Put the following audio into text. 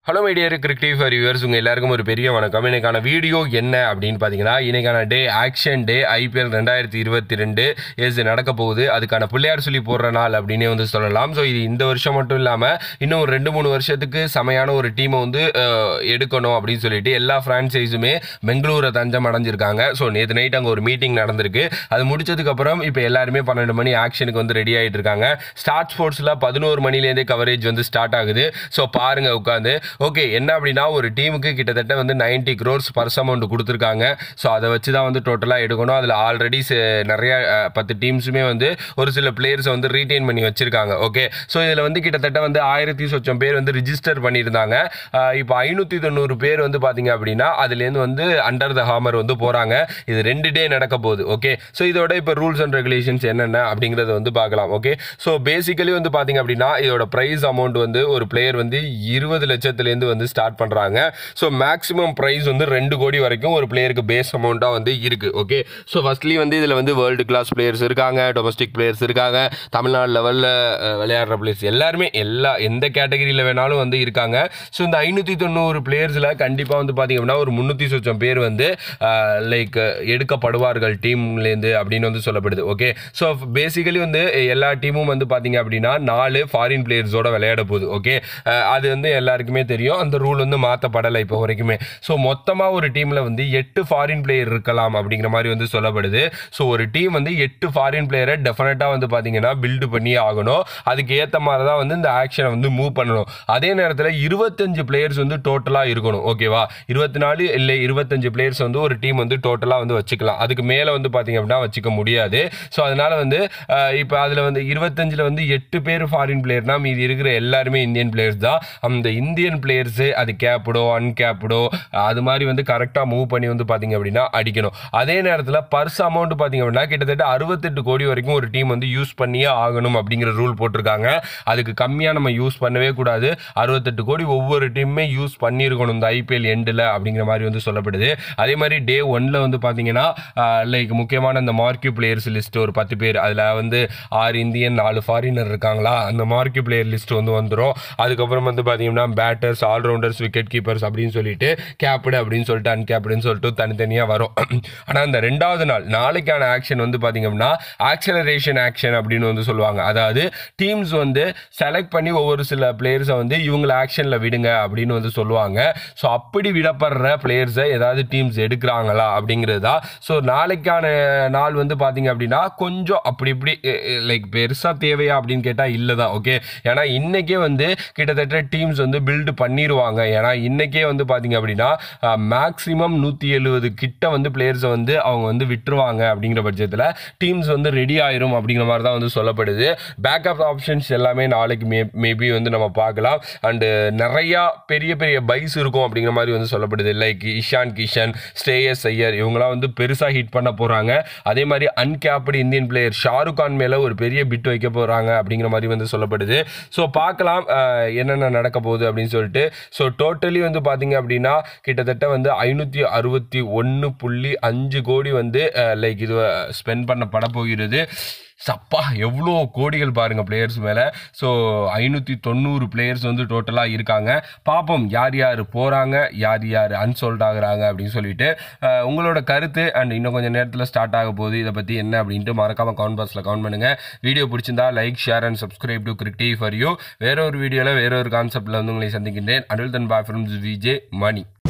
hello media cricket for yours உங்கள் எல்லாருக்கும் ஒரு பெரிய வணக்கம் இன்னைக்கான வீடியோ என்ன அப்படின்னு பார்த்தீங்கன்னா இன்னைக்கான டே ஆக்ஷன் டே ஐபிஎல் ரெண்டாயிரத்தி இருபத்தி ரெண்டு எஸ் நடக்க போகுது அதுக்கான பிள்ளையார் சொல்லி போடுற நாள் அப்படின்னே வந்து சொல்லலாம் ஸோ இது இந்த வருஷம் மட்டும் இல்லாமல் இன்னும் ஒரு ரெண்டு மூணு வருஷத்துக்கு செமையான ஒரு டீமை வந்து அஹ், எடுக்கணும் அப்படின்னு சொல்லிட்டு எல்லா ஃப்ரான்ச்சைஸுமே பெங்களூரை தஞ்சம் அடைஞ்சிருக்காங்க ஸோ நேற்று நைட் அங்கே ஒரு மீட்டிங் நடந்திருக்கு அது முடிச்சதுக்கப்புறம் இப்போ எல்லாருமே பன்னெண்டு மணி ஆக்ஷனுக்கு வந்து ரெடி ஆகிட்டு இருக்காங்க ஸ்டார்ட் ஸ்போர்ட்ஸில் பதினோரு மணிலேருந்தே கவரேஜ் வந்து ஸ்டார்ட் ஆகுது ஸோ பாருங்க உட்காந்து ஓகே என்ன அப்படின்னா ஒரு டீமுக்கு கிட்டத்தட்ட வந்து 90 க்ரோர்ஸ் பர்ஸ் அமௌண்ட் கொடுத்துருக்காங்க ஸோ அதை வச்சு தான் வந்து டோட்டலாக எடுக்கணும் அதில் ஆல்ரெடி நிறைய அஹ், பத்து டீம்ஸுமே வந்து ஒரு சில பிளேயர்ஸை வந்து ரீட்டைன் பண்ணி வச்சிருக்காங்க ஓகே ஸோ இதில் வந்து கிட்டத்தட்ட வந்து ஆயிரத்தி சொச்சம் பேர் வந்து ரிஜிஸ்டர் பண்ணியிருந்தாங்க அஹ், இப்போ ஐநூற்றி தொண்ணூறு பேர் வந்து பார்த்தீங்க அப்படின்னா அதுலேருந்து வந்து அண்டர் த ஹாமர் வந்து போகிறாங்க இது ரெண்டு டே நடக்க போகுது ஓகே ஸோ இதோட இப்போ ரூல்ஸ் அண்ட் ரெகுலேஷன்ஸ் என்னென்ன அப்படிங்கிறத வந்து பார்க்கலாம் ஓகே ஸோ பேசிக்கலி வந்து பார்த்தீங்க அப்படின்னா இதோட ப்ரைஸ் அமௌண்ட் வந்து ஒரு பிளேயர் வந்து இருபது லட்சத்துலேருந்து வந்து ஸ்டார்ட் பண்ணுறாங்க ஸோ மேக்ஸிமம் ப்ரைஸ் வந்து ரெண்டு கோடி வரைக்கும் ஒரு பிளேயருக்கு பேஸ் அமௌண்ட்டாக வந்து இருக்குது ஓகே ஸோ ஃபர்ஸ்ட்லி வந்து இதில் வந்து வேர்ல்டு கிளாஸ் பிளேயர்ஸ் இருக்காங்க டொமஸ்டிக் பிளேயர்ஸ் இருக்காங்க தமிழ்நாடு லெவலில் விளையாடுற பிளேயர்ஸ் எல்லாருமே எல்லா எந்த கேட்டகரியில் வேணாலும் வந்து இருக்காங்க ஸோ இந்த ஐநூற்றி தொண்ணூறு பிளேயர்ஸில் கண்டிப்பாக வந்து பார்த்தீங்க அப்படின்னா ஒரு முந்நூற்றி சொச்சம் பேர் வந்து லைக் எடுக்கப்படுவார்கள் டீம்லேருந்து அப்படின்னு வந்து சொல்லப்படுது ஓகே ஸோ பேசிக்கலி வந்து எல்லா டீமும் வந்து பார்த்தீங்க அப்படின்னா நாலு ஃபாரின் பிளேயர்ஸோட விளையாட போகுது ஓகே அது வந்து எல்லாருக்குமே தெரியும் அந்த ரூல் வந்து மாற்றப்படலை இப்போ வரைக்குமே ஸோ மொத்தமாக ஒரு டீமில் வந்து எட்டு ஃபாரின் பிளேயர் இருக்கலாம் அப்படிங்கிற மாதிரி வந்து சொல்லப்படுது ஸோ ஒரு டீம் வந்து எட்டு ஃபாரின் பிளேயரை டெஃபினட்டாக வந்து பார்த்தீங்கன்னா பில்டு பண்ணி ஆகணும் அதுக்கு ஏற்ற மாதிரி தான் வந்து இந்த ஆக்ஷனை வந்து மூவ் பண்ணணும் அதே நேரத்தில் இருபத்தஞ்சு பிளேயர்ஸ் வந்து டோட்டலாக இருக்கணும் ஓகேவா இருபத்தி நாலு இல்லை இருபத்தஞ்சு பிளேயர்ஸ் வந்து ஒரு டீம் வந்து டோட்டலாக வந்து வச்சுக்கலாம் அதுக்கு மேலே வந்து பார்த்தீங்க அப்படின்னா வச்சுக்க முடியாது ஸோ அதனால வந்து இப்போ அதில் வந்து இருபத்தஞ்சில் வந்து எட்டு பேர் ஃபாரின் பிளேயர்னா மீதி இருக்கிற எல்லாருமே இந்தியன் பிளேயர்ஸ் தான் அந்த இந்தியன் பிளேயர்ஸு அது கேப்டோ அன்கேப்டோ அது மாதிரி வந்து கரெக்டாக மூவ் பண்ணி வந்து பார்த்தீங்க அப்படின்னா அடிக்கணும் அதே நேரத்தில் பர்ஸ் அமௌண்ட் பார்த்தீங்க அப்படின்னா கிட்டத்தட்ட அறுபத்தெட்டு கோடி வரைக்கும் ஒரு டீம் வந்து யூஸ் பண்ணியே ஆகணும் அப்படிங்கிற ரூல் போட்டிருக்காங்க அதுக்கு கம்மியாக நம்ம யூஸ் பண்ணவே கூடாது அறுபத்தெட்டு கோடி ஒவ்வொரு டீமுமே யூஸ் பண்ணியிருக்கணும் இந்த ஐபிஎல் எண்டில் அப்படிங்கிற மாதிரி வந்து சொல்லப்படுது அதே மாதிரி டே ஒன்ல வந்து பார்த்தீங்கன்னா லைக் முக்கியமான இந்த மார்க்கி பிளேயர்ஸ் லிஸ்ட் ஒரு பத்து பேர் அதில் வந்து ஆறு இந்தியன் நாலு ஃபாரினர் இருக்காங்களா அந்த மார்க்கி பிளேயர் லிஸ்ட் வந்து வந்துடும் அதுக்கப்புறம் வந்து பார்த்தீங்கன்னா பேட்டர்ஸ் ஆல்ரவுண்டர்ஸ் விக்கெட் கீப்பர்ஸ் அப்படின்னு சொல்லிட்டு கேப்டு அப்படின்னு சொல்லிட்டு அன்கேப்டுன்னு சொல்லிட்டு தனித்தனியாக வரும் ஆனால் இந்த ரெண்டாவது நாள் நாளைக்கான ஆக்ஷன் வந்து பார்த்தீங்க அப்படின்னா ஆக்சலரேஷன் ஆக்ஷன் அப்படின்னு வந்து சொல்லுவாங்க அதாவது டீம்ஸ் வந்து செலக்ட் பண்ணி ஒவ்வொரு சில பிளேயர்ஸை வந்து இவங்களை ஆக்ஷனில் விடுங்க அப்படின்னு வந்து சொல்லுவாங்க ஸோ அப்படி விடப்படுற பிளேயர்ஸை ஏதாவது டீம்ஸ் எடுக்கிறாங்களா அப்படிங்கிறது தான் ஸோ நாளைக்கான நாள் வந்து பார்த்தீங்க அப்படின்னா கொஞ்சம் அப்படி இப்படி லைக் பெருசாக தேவையா அப்படின்னு கேட்டால் இல்லை தான் ஓகே ஏன்னா இன்னைக்கே வந்து கிட்டத்தட்ட டீம்ஸ் வந்து பில்டு பண்ணிடுவாங்க ஏன்னா இன்னைக்கே வந்து பார்த்தீங்க அப்படின்னா மேக்ஸிமம் நூற்றி எழுபது கிட்ட வந்து பிளேயர்ஸை வந்து அவங்க வந்து விட்டுருவாங்க அப்படிங்கிற பட்சத்தில் டீம்ஸ் வந்து ரெடி ஆயிரும் அப்படிங்கிற மாதிரி தான் வந்து சொல்லப்படுது பேக்கப் ஆப்ஷன்ஸ் எல்லாமே நாளைக்கு மே மேபி வந்து நம்ம பார்க்கலாம் அண்டு நிறையா பெரிய பெரிய பைஸ் இருக்கும் அப்படிங்கிற மாதிரி வந்து சொல்லப்படுது லைக் இஷான் கிஷன் ஸ்ரேயஸ் ஐயர் இவங்களாம் வந்து பெருசாக ஹிட் பண்ண போகிறாங்க அதே மாதிரி uncapped Indian player Shahrukh Khan மேலே ஒரு பெரிய பிட் வைக்க போகிறாங்க அப்படிங்கிற மாதிரி வந்து சொல்லப்படுது ஸோ பார்க்கலாம் அஹ், என்னென்ன நடக்க போகுது அப்படின்னு சொல்லிட்டு ஸோ டோட்டலி வந்து பார்த்தீங்க அப்படின்னா கிட்டத்தட்ட வந்து ஐநூற்றி அறுபத்தி ஒன்று புள்ளி அஞ்சு கோடி வந்து லைக் இது ஸ்பெண்ட் பண்ணப்பட போகிறது சப்பா எவ்வளோ கோடிகள் பாருங்க பிளேயர்ஸ் மேலே ஸோ ஐநூற்றி தொண்ணூறு பிளேயர்ஸ் வந்து டோட்டலாக இருக்காங்க பார்ப்போம் யார் யார் போகிறாங்க யார் யார் அன்சோல்ட் ஆகுறாங்க அப்படின்னு சொல்லிட்டு அஹ், உங்களோட கருத்து அண்ட் இன்னும் கொஞ்சம் நேரத்தில் ஸ்டார்ட் ஆக போகுது இதை பற்றி என்ன அப்படின்ட்டு மறக்காமல் கவுண்ட் பாக்ஸில் கவுண்ட் பண்ணுங்கள் வீடியோ பிடிச்சிருந்தா like share and subscribe to Crickety for you வேற ஒரு வீடியோவில் வேற ஒரு கான்செப்டில் வந்து உங்களை சந்திக்கின்றேன் அனில் தன் பாய் ஃப்ரம் விஜே மணி